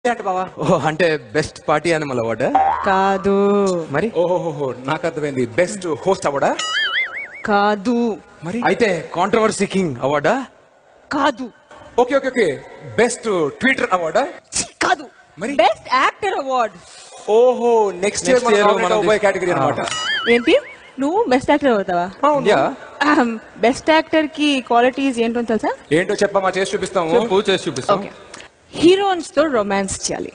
అంటే బావా ఓ అంటే బెస్ట్ పార్టీ అనిమల్ అవార్డా కాదు మరి ఓహోహో నాకు అర్థమైంది బెస్ట్ హోస్ట్ అవ్వడా కాదు మరి అయితే కాంట్రవర్సీ కింగ్ అవార్డా కాదు okay okay okay best twitter అవార్డా ఛీ, కాదు మరి? బెస్ట్ యాక్టర్ అవార్డ్ ఓహో నెక్స్ట్ ఇయర్ Next year మనం మనం మనం కేటగిరీ అన్నమాట ఏంటి నువ్వు బెస్ట్ యాక్టర్ అవుతావా యా బెస్ట్ యాక్టర్ కి క్వాలిటీస్ ఏంటో తెలుసా ఏంటో చెప్పమ్మా చేసి చూపిస్తాము చెప్పు చేసి చూపిస్తాం ఓకే హీరోయిన్స్ తో రొమాన్స్ చేయాలి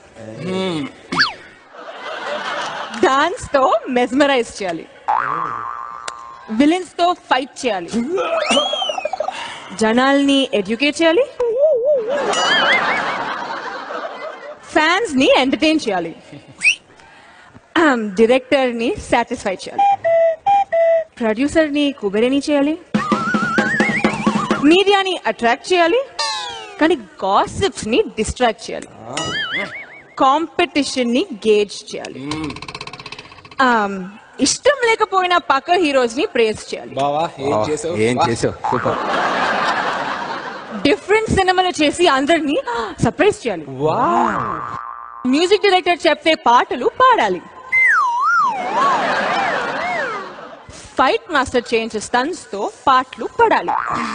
డాన్స్ తో మెస్మరైజ్ చేయాలి విలన్స్ తో ఫైట్ చేయాలి జనాల్ని ఎడ్యుకేట్ చేయాలి ఫ్యాన్స్ ని ఎంటర్టైన్ చేయాలి డైరెక్టర్ ని సాటిస్ఫై చేయాలి ప్రొడ్యూసర్ ని కుబెరేని చేయాలి మీడియాని అట్రాక్ట్ చేయాలి కానీ గాసిప్స్ ని డిస్ట్రాక్ట్ చేయాలి కాంపిటీషన్ ని గేజ్ చేయాలి Um, ఇష్టం లేకపోయినా పక్క హీరోస్ ని ప్రేజ్ చేయాలి బావా ఏం చేసావు ఏం వా. చేసావు సూపర్ డిఫరెంట్ సినిమాలు చేసి అందరినీ సర్ప్రైజ్ చేయాలి మ్యూజిక్ డైరెక్టర్ చెప్పే పాటలు పాడాలి ఫైట్ మాస్టర్ చేయించే స్టన్స్ తో పాటలు పడాలి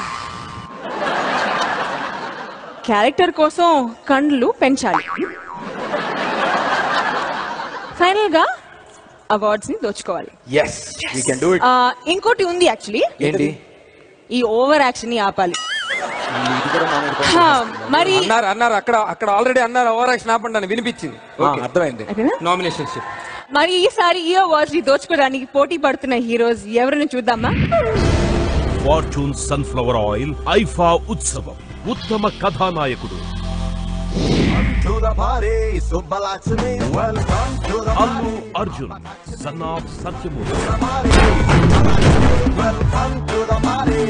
క్యారెక్టర్ కోసం కండ్లు పెంచాలి ఫైనల్ గా అవార్డ్స్ ని దోచుకోవాలి yes we can do it ఆ, ఇంకోటి ఉంది యాక్చువల్లీ ఏంటి ఈ ఓవర్ యాక్షన్ ని ఆపాలి ఇది కూడా మాట్లాడుకో హా, మరి అన్నారు అన్నారు అక్కడ అక్కడ ఆల్రెడీ అన్నారు ఓవర్ యాక్షన్ ఆపండి అని వినిపించింది ఆ, అర్థమైంది అయిపోయిందా? నామినేషన్ మరి ఈసారి ఈ అవార్డ్స్ ని దోచుకోవడానికి పోటీ పడుతున్న హీరోస్ ఎవరిని చూద్దామా ఫార్చ్యూన్ సన్ఫ్లవర్ ఆయిల్ ఐఫా ఉత్సవం ఉత్తమ కథానాయకుడు to the party, Subbalaxmi. Welcome to the Allu Arjun son of Satyamurthy welcome to the party.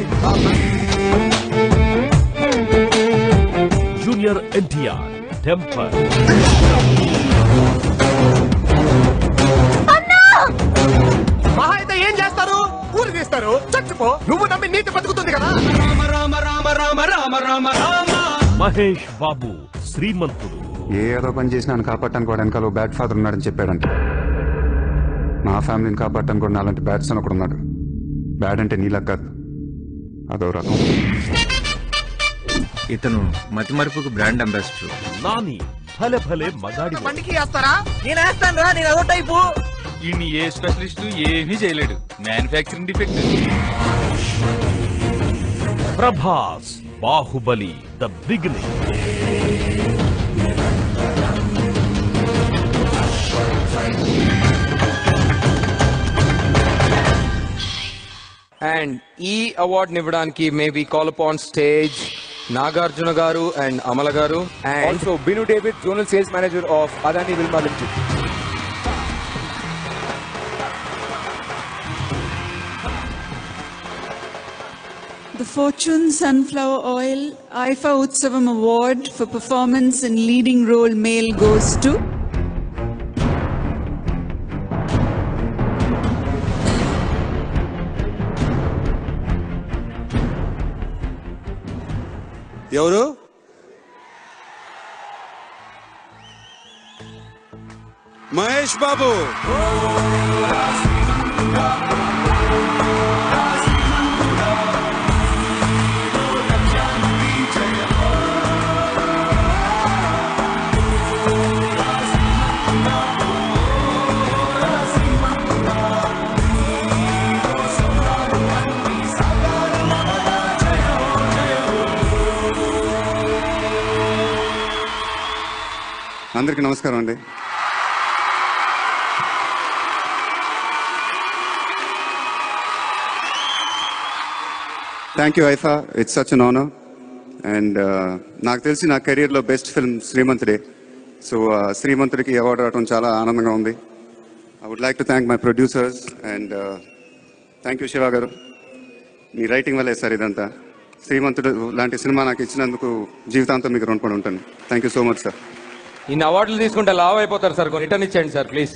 Junior NTR temper మహా అయితే ఏం చేస్తారు ఊరు తీస్తారు చచ్చిపో నువ్వు నమ్మి నీతి బతుకుతుంది కదా మహేష్ బాబు శ్రీమంతుడు ఏ ఏదో పని చేసినా నన్ను కాపాడటానికి వాడు వెనకాల ఓ బ్యాడ్ ఫాదర్ ఉన్నాడని చెప్పాడంట నా ఫ్యామిలీని కాపాడటానికి కూడా అలాంటి బ్యాడ్ సన్ ఒకడు ఉన్నాడు బ్యాడ్ అంటే నీలకు కాదు అదో రకం ఇతను మతిమరుపుకు బ్రాండ్ అంబాసిడర్ నాని భలే భలే మగాడి బండికి వేస్తారా ఈయన ఏ స్పెషలిస్ట్ ఏమీ చేయలేడు manufacturing defect Prabhas Baahubali the beginning and ఈ అవార్డ్ ఇవ్వడానికి maybe call upon stage Nagarjuna garu and Amala garu and also Binu David zonal sales manager of Adani Wilmar limited The Fortune Sunflower Oil IFA Utsavam Award for performance in leading role male goes to ఎవరు మహేష్ బాబు అందరికీ నమస్కారం అండి thank you IIFA it's such an honour and నాకు తెలిసి నా కెరీర్లో best film శ్రీమంతుడే so శ్రీమంతుడికి అవార్డు రావడం చాలా ఆనందంగా ఉంది I would like to thank my producers and thank you Shiva garu మీ రైటింగ్ వల్లే సార్ ఇదంతా శ్రీమంతుడు లాంటి సినిమా నాకు ఇచ్చినందుకు జీవితాంతం మీకు రుణపడి ఉంటాను thank you so much sir ఇన్ని అవార్డులు తీసుకుంటే లావ్ అయిపోతారు సార్ కొన్ని రిటర్న్ ఇచ్చేయండి సార్ ప్లీజ్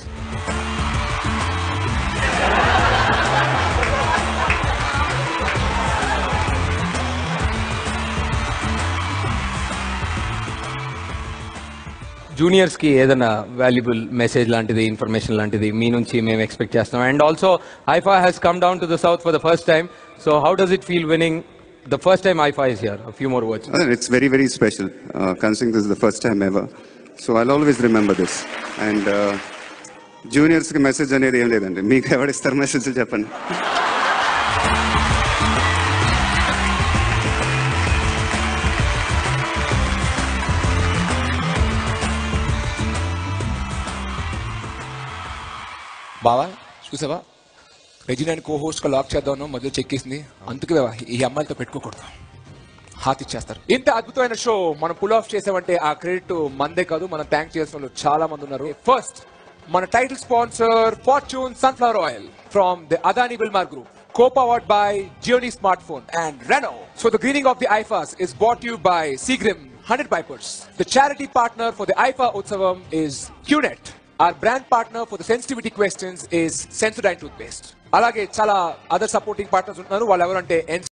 జూనియర్స్ కి ఏదైనా వాల్యుబుల్ మెసేజ్ లాంటిది ఇన్ఫర్మేషన్ లాంటిది మీ నుంచి మేము ఎక్స్పెక్ట్ చేస్తాం and also IIFA has come down to the south for the first time so how does it feel winning the first time IIFA is here few more words Uh, It's very, very special, uh, considering this is the first time ever. So I'll always remember this. And uh, జూనియర్స్కి message అనేది ఏం లేదండి మీకు ఎవరిస్తారు message చెప్పండి బావా చూసావా రెజినాని co host గా లాక్ చేద్దాం మొదలు చెక్కేసింది అందుకే బావా ఈ అమ్మాయిలతో పెట్టుకోకూడదు హాత్ ఇచ్చేస్తారు ఇంత అద్భుతమైన షో మనం పుల్ ఆఫ్ చేసామంటే ఆ క్రెడిట్ మందే కాదు మనం థ్యాంక్ చేసిన వాళ్ళు చాలా మంది ఉన్నారు ఫస్ట్ మన title sponsor Fortune sunflower oil from the Adani Wilmar group co-powered by Gioni Smartphone and Renault. So the greening of the IFAs is brought to you by Seagrim 100 Pipers. The charity partner for the IFA Utsavam is QNet. Our brand partner for the sensitivity questions is Sensodyne toothpaste. అలాగే చాలా other supporting partners ఉన్నారు వాళ్ళు ఎవరంటే